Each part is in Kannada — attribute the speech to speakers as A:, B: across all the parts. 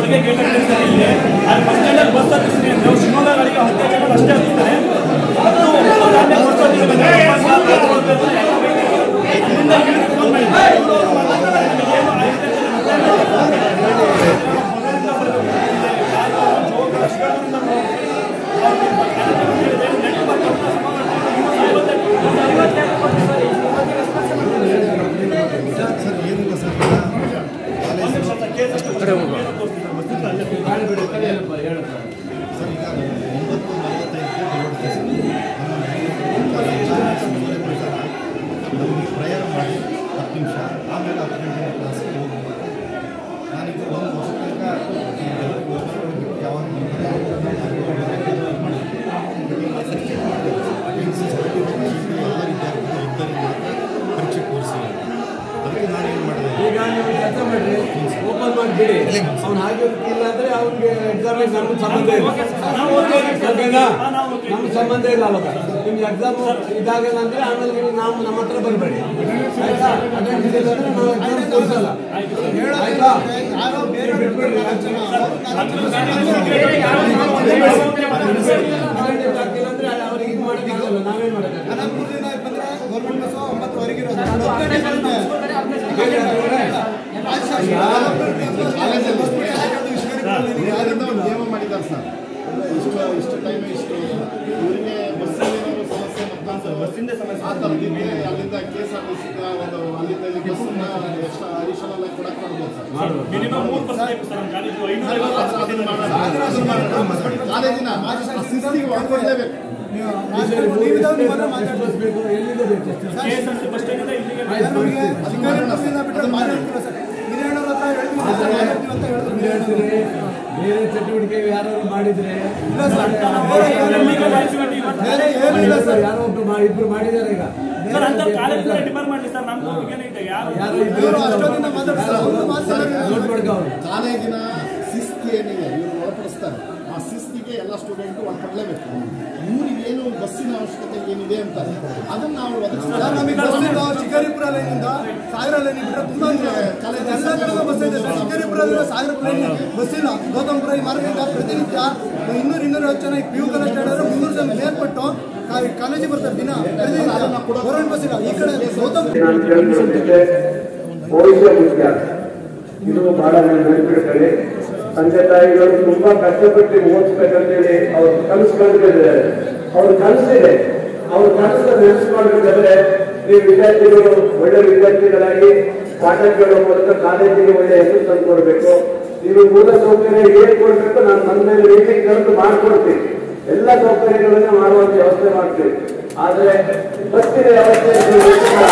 A: ಹೊರಗೆ ಗೇಟ್ ಹಾಕಿರ್ತಾರೆ ಇಲ್ಲಿ ಅಲ್ಲಿ ಬಸ್ ಸ್ಟ್ಯಾಂಡಲ್ಲಿ ಬಸ್ ಹತ್ತಿಸ್ತೀನಿ ಅಂತ ನಾವು ಶಿವಮೊಗ್ಗಗಳಿಗೆ ಹತ್ತು ಜನ ಅಷ್ಟೇ ಹತ್ತಿಸ್ತಾರೆ ಮತ್ತು ಅವ್ರು ಅಲ್ಲೇ ಬಸ್ ಹತ್ತಿಸ್ತಾರೆ. ಇಲ್ಲಿಂದ ಇಲ್ಲಿಗೆ ಫೋನ್ ಮಾಡಿದ್ದಾರೆ. ಏನು ಆಗಿದೆ
B: ಸರ್ ಏನಿಲ್ಲ ಸರ್ ಸರ್ ಈಗ ಒಂಬತ್ತು ನಲವತ್ತೈದಕ್ಕೆ ಹೊರಡ್ತೀವಿ ಸರ್ ನಮಗೆ ಪ್ರಯಾಣ ಮಾಡಿ ಹತ್ತು ನಿಮಿಷ ಆಮೇಲೆ ಹತ್ತು ಗಂಟೆ ಕ್ಲಾಸ್ಗೆ ಹೋಗ್ಬೇಕು ನಾನೀಗ ಒಂದು ವರ್ಷ ತನಕ ಯಾವಾಗ ಎಲ್ಲ ವಿದ್ಯಾರ್ಥಿಗಳು ಇದ್ದರೆ ಮಾತ್ರ ಪರೀಕ್ಷೆ ಕೂರಿಸಿ ಅದಕ್ಕೆ ನಾನು ಏನು ಮಾಡಿದೆ
C: ಈಗ ನೀವು ಕೆಲಸ ಮಾಡ್ರಿ ಓಪನ್ ಮಾಡಿಬಿಡಿ ಅವ್ನು ಹಾಗೆ ಇಲ್ಲ ಅಂದ್ರೆ ಅವ್ನಿಗೆ ಎಕ್ಸಾಮ್ ನಮ್ಗೆ ಸಂಬಂಧ ಇಲ್ಲ ಓಕೆನಾ ನಮ್ಗೆ ಸಂಬಂಧ ಇಲ್ಲ ಅವಾಗ ನಿಮ್ಗೆ ಎಕ್ಸಾಮ್ ಇದಾಗಲ್ಲ ಅಂದ್ರೆ ಆಮೇಲೆ ನೀವು ನಾವು ನಮ್ಮ ಹತ್ರ ಬರಬೇಡಿ ಆಯ್ತಾ ಅಟೆಂಡ್ ಇಲ್ಲ ಅಂದ್ರೆ ನಾವು ಎಕ್ಸಾಮ್ ತೋರಿಸಲ್ಲ ಆಯ್ತಾ ನೀವು ಬಿಟ್ಬಿಡ್ರಿ ಅಟೆಂಡೆನ್ಸ್ ಆಗ್ತಿಲ್ಲ ಅಂದ್ರೆ ಅವ್ರಿಗೆ ಇದು ಮಾಡೋಕ್ಕಾಗಲ್ಲ ನಾವೇನು ಮಾಡೋಕ್ಕಾಗಲ್ಲ
B: ಯಾರಿಂದ ಒಂದು ನಿಯಮ ಮಾಡಿದ್ದಾರೆ ಸರ್ ಇಷ್ಟು ಇಷ್ಟು ಟೈಮ್ ಇಷ್ಟು ಇವರಿಗೆ ಬಸ್ಸಲ್ಲಿ ಏನಾದ್ರು ಸಮಸ್ಯೆ ಮತ್ತು ಬಸ್ಸಿಂದ ಸಮಸ್ಯೆ ಆ ಥರದಿದ್ರೆ ಅಲ್ಲಿಂದ ಕೆ ಎಸ್ ಆರ್ ಟಿ ಸಿಗ ಒಂದು ಅಲ್ಲಿಂದ ಇಲ್ಲಿ ಬಸ್ಸನ್ನ ಎಷ್ಟು ಅಡಿಷನಲ್ ಆಗಿ ಕೊಡಕ್ಕೆ ಮಾಡ್ಬೋದು ಸರ್
A: ಮಿನಿಮಮ್ ಮೂರು ಬಸ್ ಬೇಕು ಸರ್ ನಮ್ಮ ಕಾಲೇಜು ಐನೂರ
B: ಅದನ್ನ ಮಾಡೋಣ. ಕಾಲೇಜಿನ ಶಿಸ್ತಿಗೆ ಒಳಪಡಲೇಬೇಕು
C: ಬಸ್ ಬೇಕು ಎಲ್ಲಿದೆ ಬೇಕು
A: K S R T bus ಸ್ಟ್ಯಾಂಡಿಂದ ಇಲ್ಲಿಗೆ
B: ಅದನ್ನ ಮಾಡೋಣ ಸರ್.
C: ಹೇಳ್ತೀರಿ, ಬೇರೆ ಚಟುವಟಿಕೆ ಯಾರು ಮಾಡಿದ್ರೆ ಯಾರೋ ಒಬ್ರು ಮಾಡಿ ಇಬ್ರು ಮಾಡಿದ್ದಾರೆ ಈಗ
A: ಸರ್ ಅಂತ ಕಾಲೇಜಿನ ಡಿಮಾಂಡ್ ಮಾಡಲಿ ಸರ್ ನಮ್ದು ಏನಿದೆ ಯಾರು
C: ಯಾರೋ ಇಬ್ರು ನೋಟ್ ಮಾಡ್ಕೊ ಅವ್ರು
B: ಕಾಲೇಜಿನ ಶಿಸ್ತು ಏನಿದೆ ಇವರು ಒಳಪಡಿಸ್ತಾರೆ ಆ ಶಿಸ್ತಿಗೆ ಎಲ್ಲ ಸ್ಟೂಡೆಂಟ್ ಒಳಪಡಲೇಬೇಕು ಇವ್ರಿಗೆ ಏನು ಬಸ್ಸಿನ ಅವಶ್ಯಕತೆ ಏನಿದೆ ಅಂತಾರೆ ಅದನ್ನ ನಾವು ಒದಗಿಸ್ತಾರೆ
D: ಶಿಕಾರಿಪುರ ಲೈನಿಂದ ಸಾಗರ ಲೈನ್ ಬಿಟ್ಟರೆ ತುಂಬಾ ಕಾಲೇಜ್ ಎಲ್ಲ ಕಡೆ ಬಸ್ ಇದೆ ಶಿಕಾರಿಪುರದಿಂದ ಸಾಗರಪುರ ಲೈನ್ ಬಸ್ ಇಲ್ಲ ಗೌತಮಪುರ ಈ ಮಾರ್ಗದಿಂದ ಪ್ರತಿನಿತ್ಯ ಇನ್ನೂರು ಇನ್ನೂರ ಹತ್ತು ಜನ ಪಿ ಯು ಕಾಲೇಜ್ ಸ್ಟ್ಯಾಂಡರ್ ಮುನ್ನೂರು ಜನ ಮೇಲ್ಪಟ್ಟು ಕಾ- ಕಾಲೇಜಿಗೆ ಬರ್ತಾರೆ ದಿನ ಪ್ರತಿನಿತ್ಯ ಗೌರ್ಮೆಂಟ್ ಬಸ್ ಇಲ್ಲ ಈ ಕಡೆ ಗೌತಮ್
E: ನಾನು ಕೇಳ್ಕೊಂಡಿದ್ದೆ ಭವಿಷ್ಯ ಮುಖ್ಯ ಇದು ಬಹಳ ನೆನಪಿಡ್ತಾರೆ ತಂದೆ ತಾಯಿಗಳು ತುಂಬಾ ಕಷ್ಟಪಟ್ಟು ಓದಿಸ್ಬೇಕಂತೇಳಿ ಅವ್ರ ಕನಸು ಕಂಡಿದ್ದಾರೆ ಅವ್ರ ಕನಸಿದೆ ಅವ್ರ ಕನಸು ನೆನೆಸ್ಕೊಳ್ಬೇಕಾದ್ರೆ ನೀವು ವಿದ್ಯಾರ್ಥಿಗಳು ಒಳ್ಳೆ ವಿದ್ಯಾರ್ಥಿಗಳಾಗಿ ಪಾಠ ಕೇಳೋ ಮೂಲಕ ಕಾಲೇಜಿಗೆ ಒಳ್ಳೆ ಹೆಸರು ತಂದು ಕೊಡಬೇಕು ನೀವು ಮೂಲ ಸೌಕರ್ಯ ಏನ್ ಕೊಡ್ಬೇಕು ನಾನು ನನ್ನ ಮೇಲೆ ಮೀಟಿಂಗ್ ಕರೆದು ಮಾಡ್ಕೊಡ್ತೀನಿ ಎಲ್ಲ ಸೌಕರ್ಯಗಳನ್ನ ಮಾಡುವಂತ ವ್ಯವಸ್ಥೆ ಮಾಡ್ತೀವಿ ಆದ್ರೆ ಬಸ್ಸಿನ ವ್ಯವಸ್ಥೆ ಇದು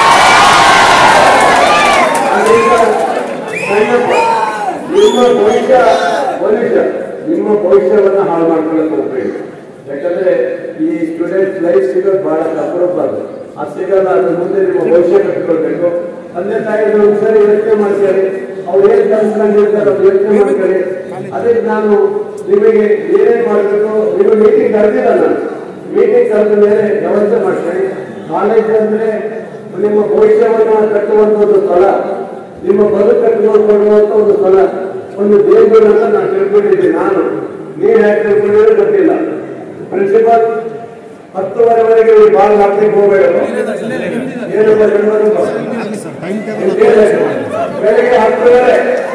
E: ಅದರಿಂದ ಸಣ್ಣಪ್ಪ, ನಿಮ್ಮ ಭವಿಷ್ಯ ಭವಿಷ್ಯ ನಿಮ್ಮ ಭವಿಷ್ಯವನ್ನ ಹಾಳು ಮಾಡ್ಕೊಳ್ಳೋಕೆ ಹೋಗ್ಬೇಡಿ ಯಾಕಂದ್ರೆ ಈ ಸ್ಟೂಡೆಂಟ್ ಲೈಫ್ ಸಿಗೋದು ಬಹಳ ಅಪರೂಪ ಅದು ಅದು ಸಿಗಲ್ಲ ಅದ್ರ ಮುಂದೆ ನಿಮ್ಮ ಭವಿಷ್ಯ ಕಟ್ಕೊಳ್ಬೇಕು ತಂದೆ ತಾಯಿಗಳು ಸರಿ ಯೋಚನೆ ಮಾಡ್ಕೊಳ್ಳಿ ಅವ್ರು ಏನ್ ಕಲ್ಸ್ಕೊಂಡಿರ್ತಾರೆ ಅದು ಯೋಚನೆ ಮಾಡ್ಕೊಳ್ಳಿ ಅದಕ್ಕೆ ನಾನು ನಿಮಗೆ ಏನೇನ್ ಮಾಡಬೇಕು ನಿಮ್ಮ ಮೀಟಿಂಗ್ ಕರೆದಿಲ್ಲ ನಾನು ಮೀಟಿಂಗ್ ಕರೆದ ಮೇಲೆ ವ್ಯವಸ್ಥೆ ಮಾಡ್ಕೊಳ್ಳಿ ಕಾಲೇಜ್ ಅಂದ್ರೆ ನಿಮ್ಮ ಭವಿಷ್ಯವನ್ನು ಕಟ್ಟುವಂತ ಒಂದು ಸ್ಥಳ ನಿಮ್ಮ ಬದುಕು ಕಟ್ಟಿಕೊಳ್ಳುವಂತ ಒಂದು ಸ್ಥಳ ಒಂದು ದೇವರು ಅಂತ ನಾನು ತಿಳ್ಕೊಂಡಿದ್ದೀನಿ ನಾನು ನೀವು ಯಾಕೆ ತಿಳ್ಕೊಂಡಿದ್ರೆ ಗೊತ್ತಿಲ್ಲ ಪ್ರಿನ್ಸಿಪಾಲ್ ಹತ್ತುವರೆವರೆಗೆ ನೀವು ಬಾಲ್ ಹಾಕ್ಲಿಕ್ಕೆ ಹೋಗಬೇಡ ಏನಪ್ಪ ಗಂಡು
B: ಟೈಮ್ ಟೇಬಲ್
E: ಬೆಳಗ್ಗೆ ಹತ್ತುವರೆ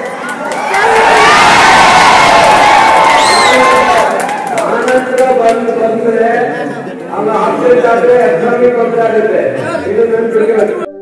E: ಆನಂತರ ಬಂದು ಬಂದ್ರೆ ಆಗ ಆಬ್ಸೆಂಟ್ ಆದ್ರೆ ಎಕ್ಸಾಮಿಗೆ ತೊಂದರೆ ಆಗುತ್ತೆ ಇದು ನೆನ್ಪಿಡ್ಬೇಕು